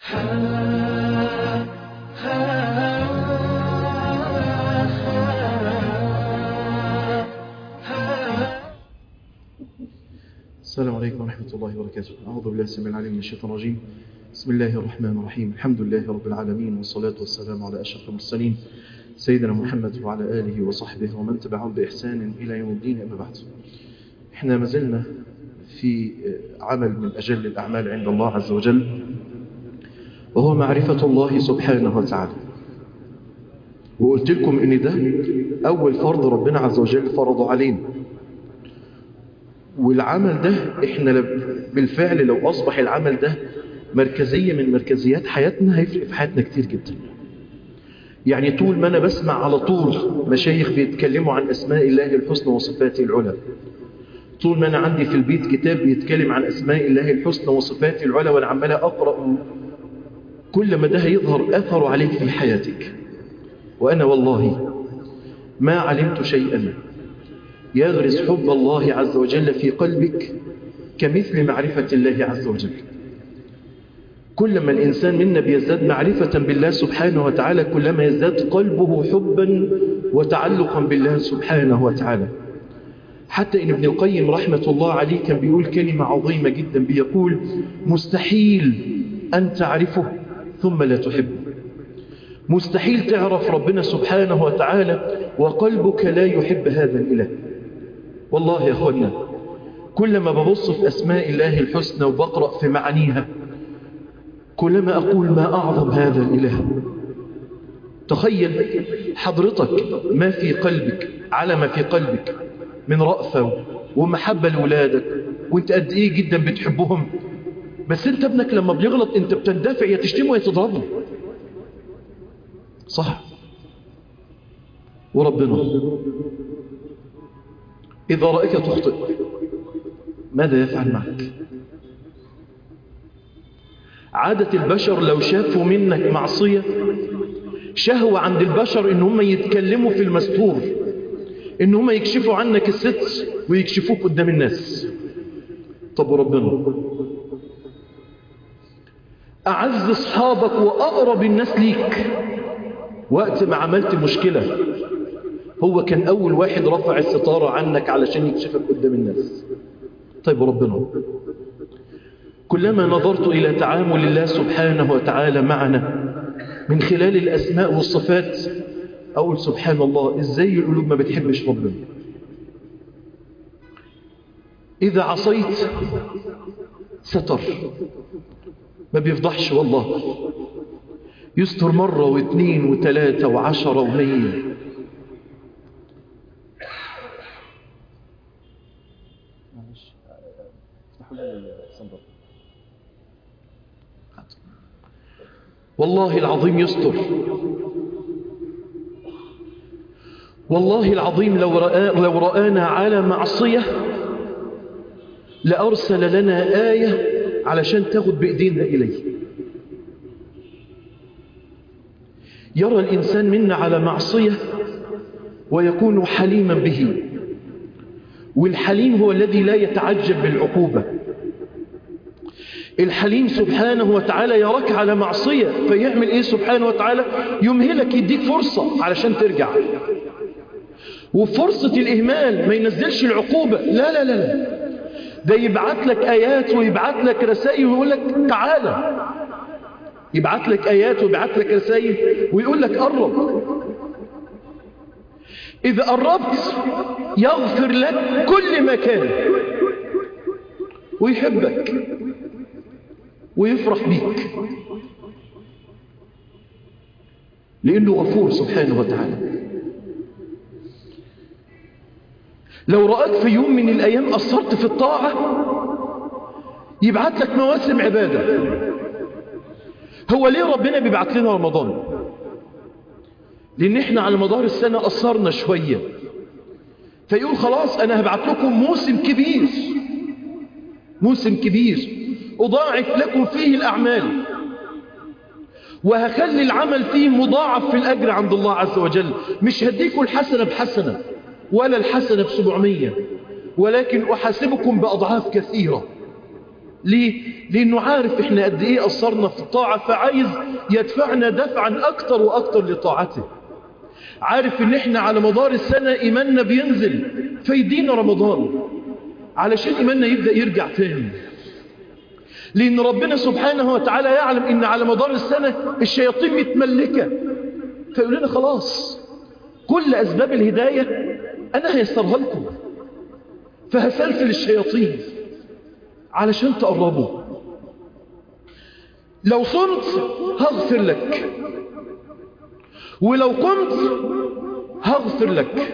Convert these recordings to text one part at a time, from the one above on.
السلام عليكم ورحمة الله وبركاته أعوذ بالله السميع العليم من الشيطان الرجيم بسم الله الرحمن الرحيم الحمد لله رب العالمين والصلاة والسلام على أشرف المرسلين سيدنا محمد وعلى آله وصحبه ومن تبعهم بإحسان إلى يوم الدين أما بعد احنا ما زلنا في عمل من أجل الأعمال عند الله عز وجل وهو معرفة الله سبحانه وتعالى وقلت لكم ان ده أول فرض ربنا عز وجل فرضه علينا والعمل ده احنا بالفعل لو أصبح العمل ده مركزية من مركزيات حياتنا هيفرق في حياتنا كتير جدا يعني طول ما أنا بسمع على طول مشايخ بيتكلموا عن أسماء الله الحسنى وصفاته العلى طول ما أنا عندي في البيت كتاب بيتكلم عن أسماء الله الحسنى وصفاته العلى وأنا عمال أقرأ كل ما ده هيظهر أثر عليك في حياتك وأنا والله ما علمت شيئا يغرس حب الله عز وجل في قلبك كمثل معرفة الله عز وجل كلما الإنسان منا بيزداد معرفة بالله سبحانه وتعالى كلما يزداد قلبه حبا وتعلقا بالله سبحانه وتعالى حتى إن ابن القيم رحمة الله عليه كان بيقول كلمة عظيمة جدا بيقول مستحيل أن تعرفه ثم لا تحبه مستحيل تعرف ربنا سبحانه وتعالى وقلبك لا يحب هذا الإله والله يا أخوانا كلما ببص في أسماء الله الحسنى وبقرأ في معانيها كلما أقول ما أعظم هذا الإله تخيل حضرتك ما في قلبك على ما في قلبك من رأفة ومحبة لولادك وانت قد ايه جدا بتحبهم بس انت ابنك لما بيغلط انت بتندفع يا تشتمه يا تضربه صح وربنا إذا رأيك تخطئ ماذا يفعل معك عادة البشر لو شافوا منك معصية شهوة عند البشر ان هم يتكلموا في المستور ان هم يكشفوا عنك الستر ويكشفوك قدام الناس طب وربنا أعز أصحابك وأقرب الناس ليك وقت ما عملت مشكلة هو كان أول واحد رفع الستارة عنك علشان يكشفك قدام الناس طيب ربنا كلما نظرت إلى تعامل الله سبحانه وتعالى معنا من خلال الأسماء والصفات أقول سبحان الله إزاي القلوب ما بتحبش ربنا إذا عصيت ستر ما بيفضحش والله يستر مرة واثنين وثلاثة وعشرة ومية والله العظيم يستر والله العظيم لو, رأى لو رآنا على معصية لأرسل لنا آية علشان تاخد بإيدينا إليه يرى الإنسان منا على معصية ويكون حليما به والحليم هو الذي لا يتعجب بالعقوبة الحليم سبحانه وتعالى يراك على معصية فيعمل إيه سبحانه وتعالى يمهلك يديك فرصة علشان ترجع وفرصة الإهمال ما ينزلش العقوبة لا لا لا لا ده يبعت لك آيات ويبعت لك رسائل ويقول لك تعالى يبعت لك آيات ويبعت لك رسائل ويقول لك قرب إذا قربت يغفر لك كل ما كان ويحبك ويفرح بيك لأنه غفور سبحانه وتعالى لو رأك في يوم من الأيام أثرت في الطاعة يبعت لك مواسم عبادة هو ليه ربنا بيبعت لنا رمضان لأن احنا على مدار السنة أثرنا شوية فيقول خلاص أنا هبعت لكم موسم كبير موسم كبير أضاعف لكم فيه الأعمال وهخلي العمل فيه مضاعف في الأجر عند الله عز وجل مش هديكم الحسنة بحسنة ولا الحسنة بسبعمية ولكن أحاسبكم بأضعاف كثيرة ليه؟ لأنه عارف إحنا قد إيه قصرنا في الطاعة فعايز يدفعنا دفعا أكتر وأكتر لطاعته عارف إن إحنا على مدار السنة إيماننا بينزل فيدينا رمضان علشان إيماننا يبدأ يرجع تاني لأن ربنا سبحانه وتعالى يعلم إن على مدار السنة الشياطين متملكة فيقول لنا خلاص كل أسباب الهداية أنا هيسرها لكم فهسلسل الشياطين علشان تقربوا لو صمت هغفر لك ولو قمت هغفر لك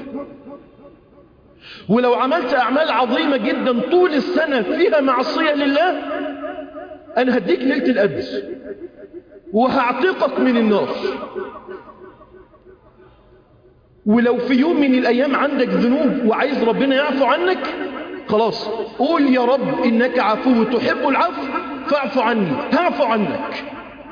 ولو عملت أعمال عظيمة جدا طول السنة فيها معصية لله أنا هديك ليلة القدر وهعتقك من النار ولو في يوم من الأيام عندك ذنوب وعايز ربنا يعفو عنك خلاص قول يا رب إنك عفو تحب العفو فاعفو عني هعفو عنك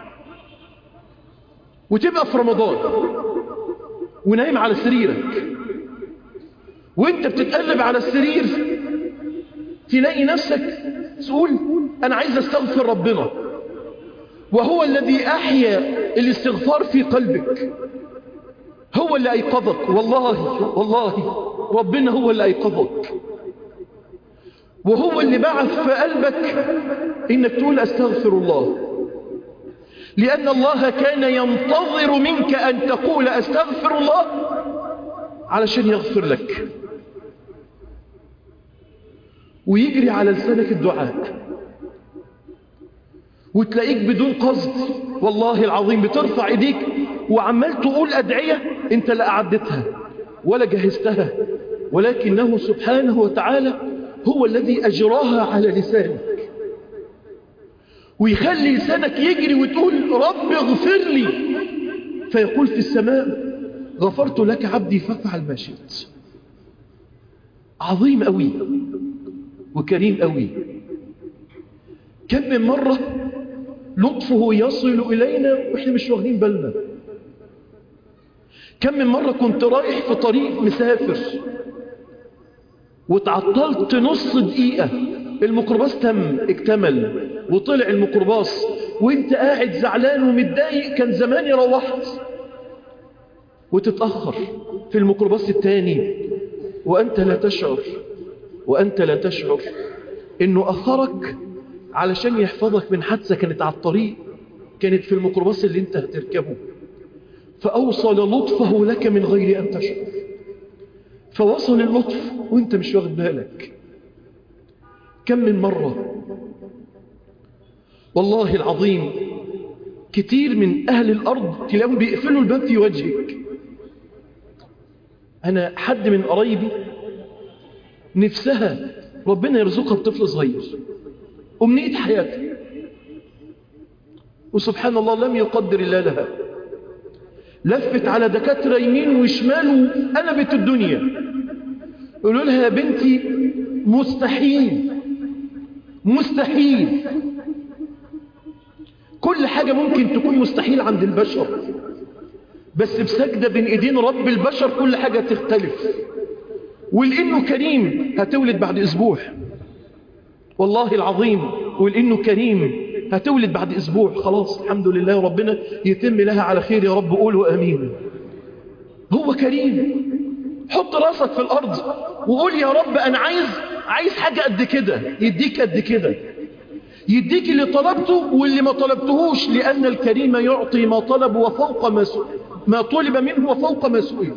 وتبقى في رمضان ونايم على سريرك وانت بتتقلب على السرير تلاقي نفسك تقول انا عايز استغفر ربنا وهو الذي احيا الاستغفار في قلبك هو اللي ايقظك والله والله ربنا هو اللي ايقظك وهو اللي بعث في قلبك انك تقول استغفر الله لان الله كان ينتظر منك ان تقول استغفر الله علشان يغفر لك ويجري على لسانك الدعاء وتلاقيك بدون قصد والله العظيم بترفع ايديك وعمال تقول أدعية انت لا أعدتها ولا جهزتها ولكنه سبحانه وتعالى هو الذي أجراها على لسانك ويخلي لسانك يجري وتقول رب اغفر لي فيقول في السماء غفرت لك عبدي فافعل ما شئت عظيم قوي وكريم قوي كم من مرة لطفه يصل إلينا وإحنا مش واخدين بالنا كم من مرة كنت رايح في طريق مسافر وتعطلت نص دقيقة الميكروباص تم اكتمل وطلع الميكروباص وانت قاعد زعلان ومتضايق كان زماني روحت وتتأخر في الميكروباص التاني وأنت لا تشعر وأنت لا تشعر إنه أخرك علشان يحفظك من حادثة كانت على الطريق كانت في الميكروباص اللي انت هتركبه فأوصل لطفه لك من غير أن تشعر فوصل اللطف وانت مش واخد بالك كم من مرة والله العظيم كتير من أهل الأرض تلاقيهم بيقفلوا الباب في وجهك أنا حد من قرايبي نفسها ربنا يرزقها بطفل صغير أمنية حياتها وسبحان الله لم يقدر الله لها لفت على دكاترة يمين وشمال وقلبت الدنيا يقولوا لها يا بنتي مستحيل مستحيل كل حاجة ممكن تكون مستحيل عند البشر بس بسجدة بين ايدين رب البشر كل حاجة تختلف ولانه كريم هتولد بعد اسبوع والله العظيم ولانه كريم هتولد بعد اسبوع خلاص الحمد لله ربنا يتم لها على خير يا رب قولوا امين هو كريم حط راسك في الارض وقول يا رب انا عايز عايز حاجة قد كده يديك قد كده يديك اللي طلبته واللي ما طلبتهوش لأن الكريم يعطي ما طلب وفوق ما سئل ما طلب منه وفوق ما سئل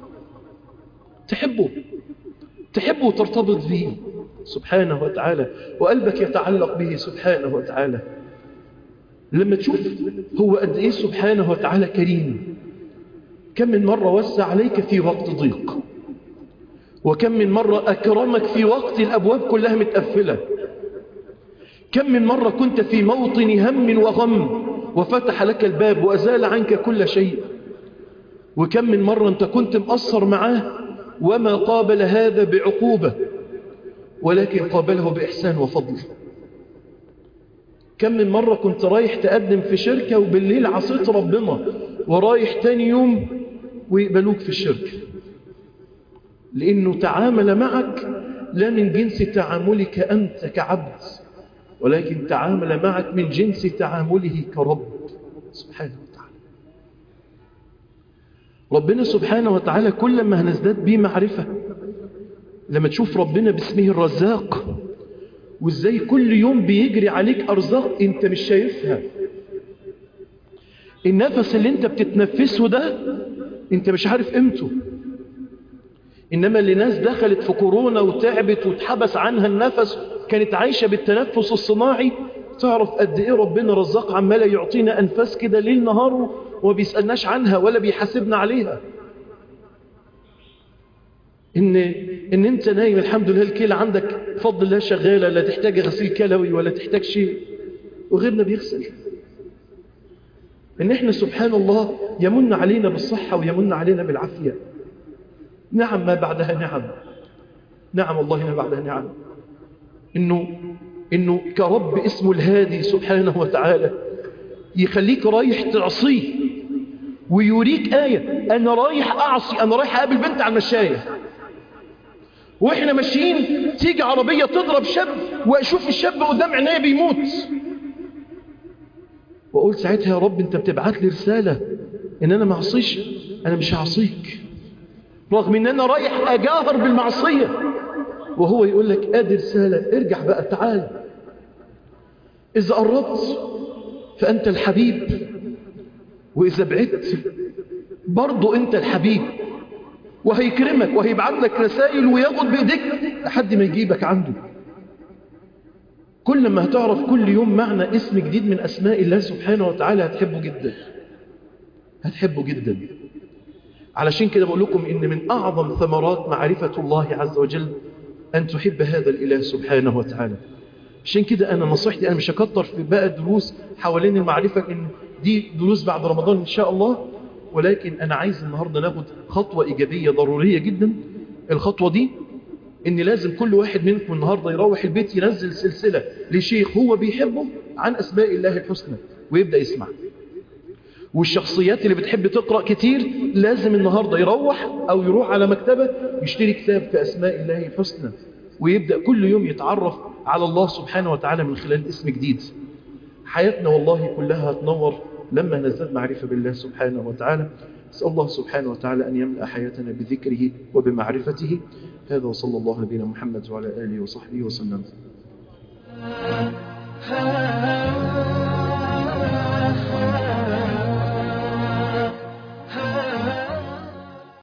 تحبه تحبه وترتبط به سبحانه وتعالى وقلبك يتعلق به سبحانه وتعالى لما تشوف هو قد ايه سبحانه وتعالى كريم كم من مرة وسع عليك في وقت ضيق وكم من مرة أكرمك في وقت الأبواب كلها متقفلة كم من مرة كنت في موطن هم وغم وفتح لك الباب وأزال عنك كل شيء وكم من مرة أنت كنت مقصر معاه وما قابل هذا بعقوبة ولكن قابله بإحسان وفضل كم من مرة كنت رايح تقدم في شركة وبالليل عصيت ربنا ورايح تاني يوم ويقبلوك في الشركة لأنه تعامل معك لا من جنس تعاملك أنت كعبد ولكن تعامل معك من جنس تعامله كرب سبحانه وتعالى ربنا سبحانه وتعالى كل ما هنزداد به معرفة لما تشوف ربنا باسمه الرزاق وازاي كل يوم بيجري عليك أرزاق انت مش شايفها النفس اللي انت بتتنفسه ده انت مش عارف قيمته إنما اللي ناس دخلت في كورونا وتعبت واتحبس عنها النفس كانت عايشة بالتنفس الصناعي تعرف قد إيه ربنا رزاق عمال يعطينا أنفاس كده ليل نهار وما بيسألناش عنها ولا بيحاسبنا عليها إن, إن أنت نايم الحمد لله الكلى عندك بفضل الله شغالة لا تحتاج غسيل كلوي ولا تحتاج شيء وغيرنا بيغسل إن إحنا سبحان الله يمن علينا بالصحة ويمن علينا بالعافية نعم ما بعدها نعم نعم والله ما بعدها نعم إنه, إنه كرب اسمه الهادي سبحانه وتعالى يخليك رايح تعصيه ويوريك آية أنا رايح أعصي أنا رايح أقابل بنت على المشاية وإحنا ماشيين تيجي عربية تضرب شاب وأشوف الشاب قدام عينيا بيموت وأقول ساعتها يا رب أنت بتبعت لي رسالة إن أنا ما أعصيش أنا مش هعصيك رغم ان انا رايح اجاهر بالمعصية وهو يقول لك ادي رسالة ارجع بقى تعال اذا قربت فانت الحبيب واذا بعدت برضو انت الحبيب وهيكرمك وهيبعت لك رسائل وياخد بايديك لحد ما يجيبك عنده كل ما هتعرف كل يوم معنى اسم جديد من اسماء الله سبحانه وتعالى هتحبه جدا هتحبه جدا علشان كده بقول لكم إن من أعظم ثمرات معرفة الله عز وجل أن تحب هذا الإله سبحانه وتعالى عشان كده أنا نصيحتي أنا مش هكتر في بقى دروس حوالين المعرفة إن دي دروس بعد رمضان إن شاء الله ولكن أنا عايز النهاردة ناخد خطوة إيجابية ضرورية جدا الخطوة دي إن لازم كل واحد منكم النهاردة يروح البيت ينزل سلسلة لشيخ هو بيحبه عن أسماء الله الحسنى ويبدأ يسمع والشخصيات اللي بتحب تقرأ كتير لازم النهاردة يروح أو يروح على مكتبة يشتري كتاب في أسماء الله الحسنى ويبدأ كل يوم يتعرف على الله سبحانه وتعالى من خلال اسم جديد حياتنا والله كلها هتنور لما نزداد معرفة بالله سبحانه وتعالى أسأل الله سبحانه وتعالى أن يملأ حياتنا بذكره وبمعرفته هذا وصلى الله نبينا محمد وعلى آله وصحبه وسلم